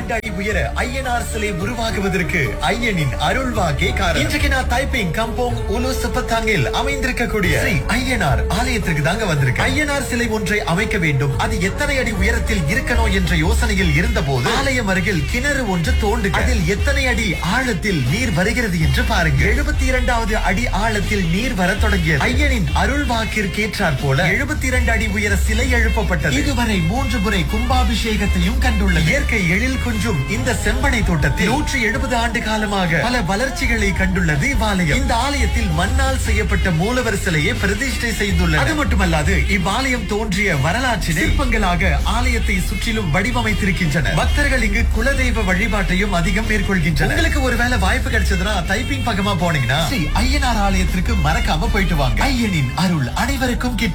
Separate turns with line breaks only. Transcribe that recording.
இரண்டு அடி உயர ஐயனார் சிலை உருவாகுவதற்கு ஐயனின் அருள்வாக்கே காரணம் இன்றைக்கு நான் தைப்பிங் கம்போங் உலு சுப்பத்தாங்கில் அமைந்திருக்கக்கூடிய ஸ்ரீ ஐயனார் ஆலயத்திற்கு தாங்க வந்திருக்கு ஐயனார் சிலை ஒன்றை அமைக்க வேண்டும் அது எத்தனை அடி உயரத்தில் இருக்கணும் என்ற யோசனையில் இருந்தபோது ஆலயம் அருகில் கிணறு ஒன்று தோண்டு அதில் எத்தனை அடி ஆழத்தில் நீர் வருகிறது என்று பாருங்க எழுபத்தி இரண்டாவது அடி ஆழத்தில் நீர் வர தொடங்கியது ஐயனின் அருள் வாக்கிற்கேற்றாற் போல எழுபத்தி இரண்டு அடி உயர சிலை எழுப்பப்பட்டது இதுவரை மூன்று முறை கும்பாபிஷேகத்தையும் கண்டுள்ளது இயற்கை எழில் குன்றும் இந்த செம்பனை தோட்டத்தில் நூற்றி எழுபது ஆண்டு காலமாக பல வளர்ச்சிகளை கண்டுள்ளது இவ்வாலயம் இந்த ஆலயத்தில் மண்ணால் செய்யப்பட்ட மூலவர் சிலையை பிரதிஷ்டை செய்துள்ளது அது மட்டுமல்லாது இவ்வாலயம் தோன்றிய வரலாற்றினை சிற்பங்களாக ஆலயத்தை சுற்றிலும் வடிவமைத்திருக்கின்றன பக்தர்கள் இங்கு குலதெய்வ வழிபாட்டையும் அதிகம் மேற்கொள்கின்றனர் உங்களுக்கு ஒருவேளை வாய்ப்பு கிடைச்சதுன்னா தைப்பிங் பக்கமா போனீங்கன்னா ஸ்ரீ ஐயனார் ஆலயத்திற்கு மறக்காம போயிட்டு வாங்க ஐயனின் அருள் அனைவருக்கும் கிட்டும்